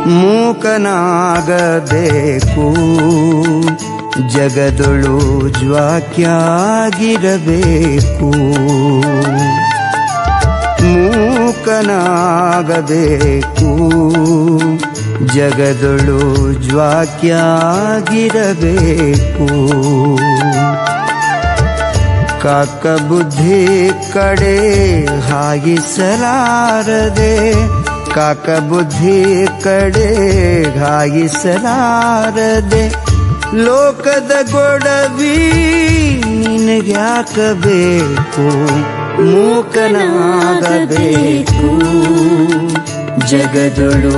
ಮೂಕನಾಗಬೇಕು ಜಗದೊಳು ಜ್ವಾಕ್ಯಾಗಿರಬೇಕು ಮೂಕನಾಗಬೇಕು ಜಗದೊಳು ಜ್ವಾಕ್ಯಾಗಿರಬೇಕು ಕಾಕ ಬುದ್ಧಿ ಕಡೆ ಹಾಯಿಸಲಾರದೆ ಕಾಕ ಬುದ್ಧಿ ಕಡೆ ಹಾಯಿಸಲಾರದೆ ಲೋಕದ ಗೊಡವಿ ನಿನಗ್ಯಾಕಬೇಕು ಮೂಕನಾಗಬೇಕು ಜಗದೊಳು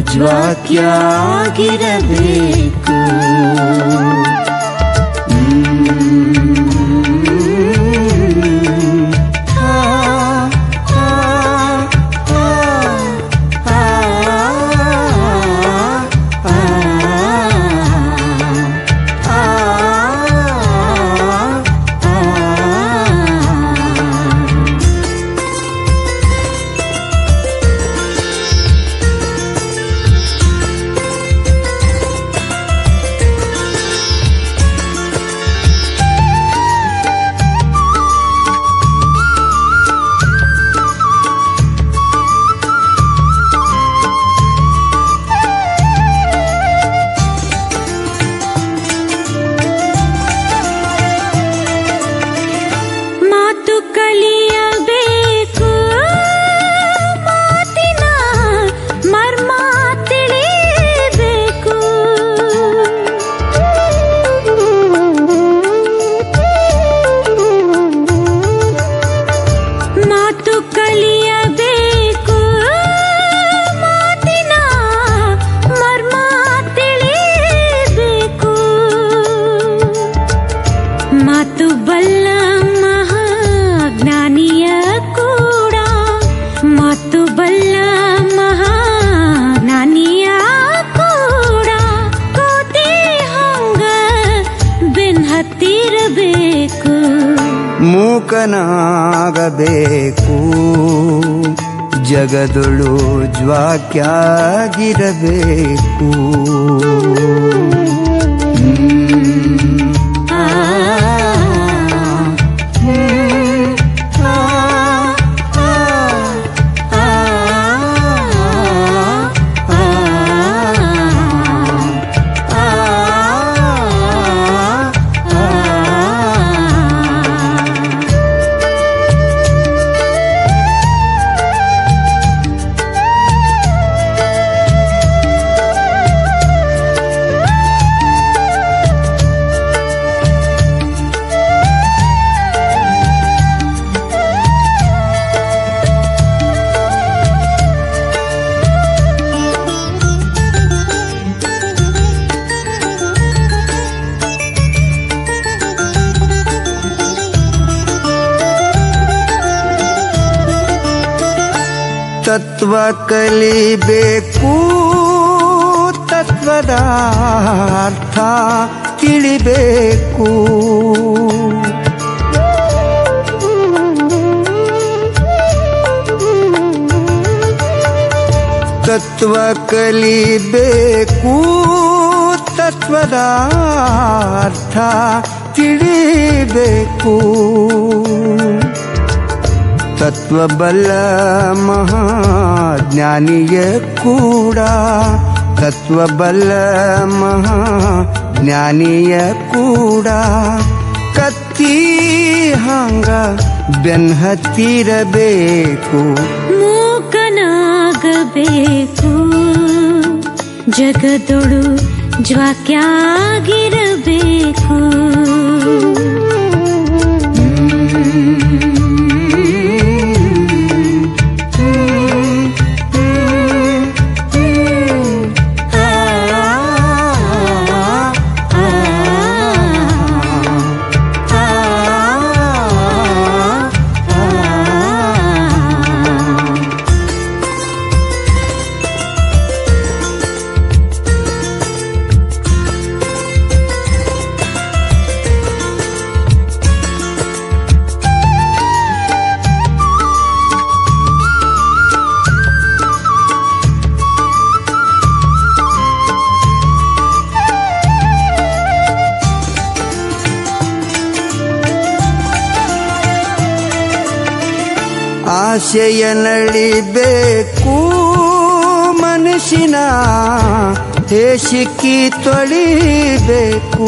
ಜ್ವಾಕ್ಯಾಗಿರಬೇಕು ಮಾತು ಕಲಿಯಬೇಕು ಮಾತಿನ ಮರ್ಮ ತಿಳಿಬೇಕು ಮಾತು ಕಲಿಯಬೇಕು ಮಾತಿನ ಮರ್ಮ ತಿಳಿಬೇಕು ಮಾತು ಬಲ್ಲ ಮಹಾಜ್ಞಾನಿಯ ಕೂಡ ಮಾತು ಬಲ್ಲ ಮಹಾಜ್ಞಾನಿಯ ಕೂಡ ಕೋತಿ ಹಂಗ ಬೆನ್ ಹತ್ತಿರಬೇಕು ಮೂಕನಾಗಬೇಕು ಜಗದೊಳು ಜ್ವಾಕ್ಯಾಗಿರಬೇಕು ಆ, ಆ, ಆ, ಆ, ತತ್ವ ಕಲಿಬೇಕು ತತ್ವದ ಅರ್ಥ ತಿಳಿಬೇಕು ತತ್ವ ಕಲಿಬೇಕು ತತ್ವದ ಅರ್ಥ ತಿಳಿಬೇಕು ತತ್ವಬಲ್ಲ ಮಹಾಜ್ಞಾನಿಯ ಕೂಡ ತತ್ವಬಲ್ಲ ಮಹಾಜ್ಞಾನಿಯ ಕೂಡ ಕತ್ತಿ ಹಂಗ ಬೆನ್ಹತ್ತಿರಬೇಕು ಮೂಕನಾಗಬೇಕು ಜಗದೊಳು ಜ್ವಾಕ್ಯಾಗಿರಬೇಕು ಆಸೆಯ ನಳಿಬೇಕು ಮನಸ್ಸಿನ ಹೇಸಿಕ್ಕಿ ತೊಳಿಬೇಕು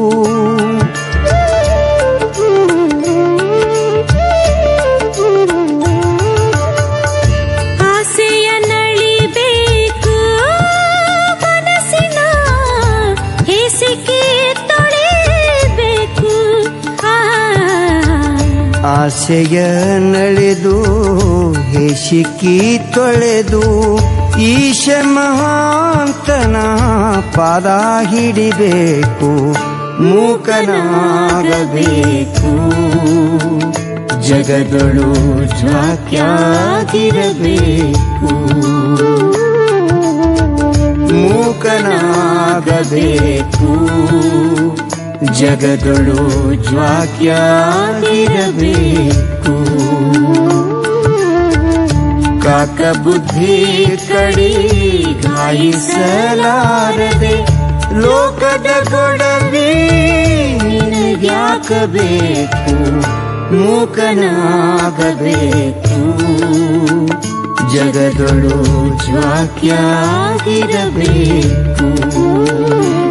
ಆಸೆಯ ನಳಿಬೇಕು ಮನಸ್ಸಿನ ಹೇಸಿಗೆ ತೊಳೆಬೇಕು ಆ ಆಸೆಯ ನಳೆದು ಹೇಸಿಕ್ಕಿ ತೊಳೆದು ಈಶ ಮಹಾಂತನ ಪಾದ ಹಿಡಿಬೇಕು ಮೂಕನಾಗಬೇಕು ಜಗದೊಳು ಜ್ವಾಕ್ಯಾಗಿರಬೇಕು ಮೂಕನಾಗಬೇಕು ಜಗದೊಳು ಜ್ವಾಕ್ಯಾಗಿರಬೇಕು ಕಾಕ ಬುದ್ಧಿ ಕಡಿ ಗಾಯಿಸಲಾರದೆ ಲೋಕದ ಗೊಡವಿ ನಿನಗ್ಯಾಕಬೇಕು ಮೂಕನಾಗಬೇಕು ಜಗದೊಳು ಜ್ವಾಕ್ಯಾಗಿರಬೇಕು